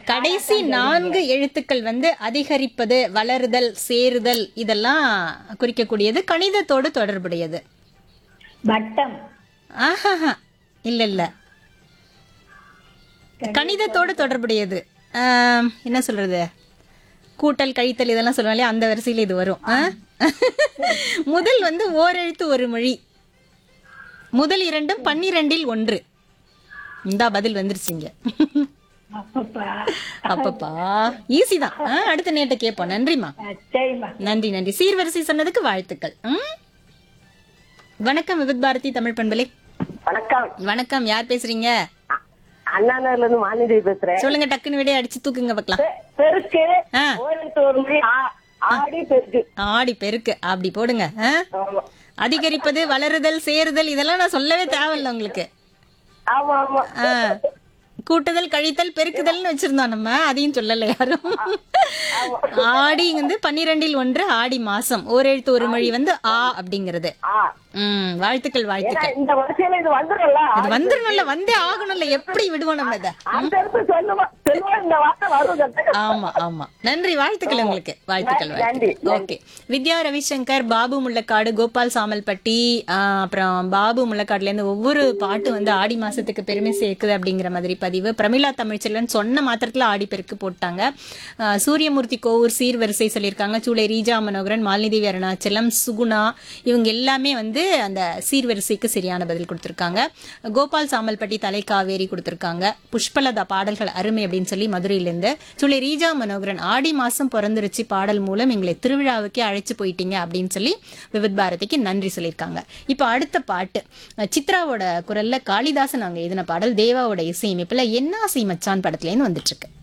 கடைசி நான்கு எழுத்துக்கள் வந்து அதிகரிப்பது வளருதல் சேருதல் இதெல்லாம் குறிக்கக்கூடியது கணிதத்தோடு தொடர்புடையது வட்டம் ஆஹாஹா இல்ல இல்ல கணிதத்தோடு தொடர்புடையது ஆம், என்ன சொல்றது கூட்டல் கழித்தல் இதெல்லாம் சொல்லுவோம் இல்லையா அந்த வரிசையில் இது வரும் ஆ? முதல் வந்து ஓரெழுத்து ஒரு மொழி முதல் இரண்டும் பன்னிரெண்டில் ஒன்று இந்தா பதில் வந்துருச்சுங்க அப்பப்பா அப்பப்பா ஈஸி தான் ஆ, அடுத்த நேட்ட கேட்போம் நன்றிம்மா அஹ், சரிம்மா நன்றி நன்றி சீர்வரிசை சொன்னதுக்கு வாழ்த்துக்கள் ம்? வணக்கம் விபத் பாரதி தமிழ் பண்பலை வணக்கம் வணக்கம் யார் பேசுறீங்க அ- அண்ணா நகர்ல இருந்து மாலினி பேசுறேன் சொல்லுங்க டக்குன்னு விடைய அடிச்சு தூக்குங்க பார்க்கலாம் பெ- பெருக்கு ஆ. ஓரத்து ஒரு மணி ஆ- ஆடி பெருக்கு ஆடி பெருக்கு அப்படி போடுங்க ஆ? ஆமா அதிகரிப்பது வளருதல் சேருதல் இதெல்லாம் நான் சொல்லவே தேவையில்ல உங்களுக்கு ஆமா ஆமா ஆ. கூட்டுதல் கழித்தல் பெருக்குதல்னு வச்சிருந்தோம் நம்ம அதையும் சொல்லல யாரும் ஆடி வந்து பன்னிரெண்டில் ஒன்று ஆடி மாசம் ஓரெழுத்து ஒரு மொழி வந்து ஆ அப்படிங்கிறது ஆ ம் வாழ்த்துக்கள் ஏன்னா வாழ்த்துக்கள் இந்த வரிசையில இது வந்துடும்ல இது வந்துடணும்ல வந்தே ஆகணும்ல எப்படி விடுவோம் நம்ம இதை அந்த இடத்துல சொல்லுவா சொல்லுவா இந்த வார்த்தை வரும் கத்துக்க. ஆமா ஆமா நன்றி வாழ்த்துக்கள் உங்களுக்கு வாழ்த்துக்கள் நன்றி, வாழ்த்துக்கள் ஓகே வித்யா ரவிசங்கர் பாபு முள்ளக்காடு கோபால் சாமல்பட்டி ஆஹ், அப்புறம் பாபு முள்ளக்காடுல இருந்து ஒவ்வொரு பாட்டு வந்து ஆடி மாசத்துக்கு பெருமை சேர்க்குது அப்படிங்கிற மாதிரி பதிவு பிரமிளா தமிழ்ச்செல்வன் சொன்ன மாத்திரத்துல ஆடி பெருக்கு போட்டாங்க ஆஹ், சூரியமூர்த்தி கோவூர் சீர்வரிசை சொல்லியிருக்காங்க சூளை ரீஜா மனோகரன் மாலினிதேவி அருணாச்சலம் சுகுணா இவங்க எல்லாமே வந்து அந்த சீர்வரிசைக்கு சரியான பதில் கொடுத்திருக்காங்க கோபால் சாமல்பட்டி தலை காவேரி கொடுத்திருக்காங்க புஷ்பலதா பாடல்கள் அருமை அப்படின்னு சொல்லி மதுரையிலேருந்து சொல்லி ரீஜா மனோகரன் ஆடி மாசம் பிறந்துருச்சு பாடல் மூலம் எங்களை திருவிழாவுக்கே அழைச்சு போயிட்டீங்க அப்படின்னு சொல்லி விவித் பாரதிக்கு நன்றி சொல்லியிருக்காங்க இப்போ அடுத்த பாட்டு அஹ் சித்ராவோட குரல்ல காளிதாசன் அவங்க எழுதின பாடல் தேவாவோட இசையமைப்புல என்னாசி மச்சான் படத்துலேருந்து வந்துட்டு இருக்கு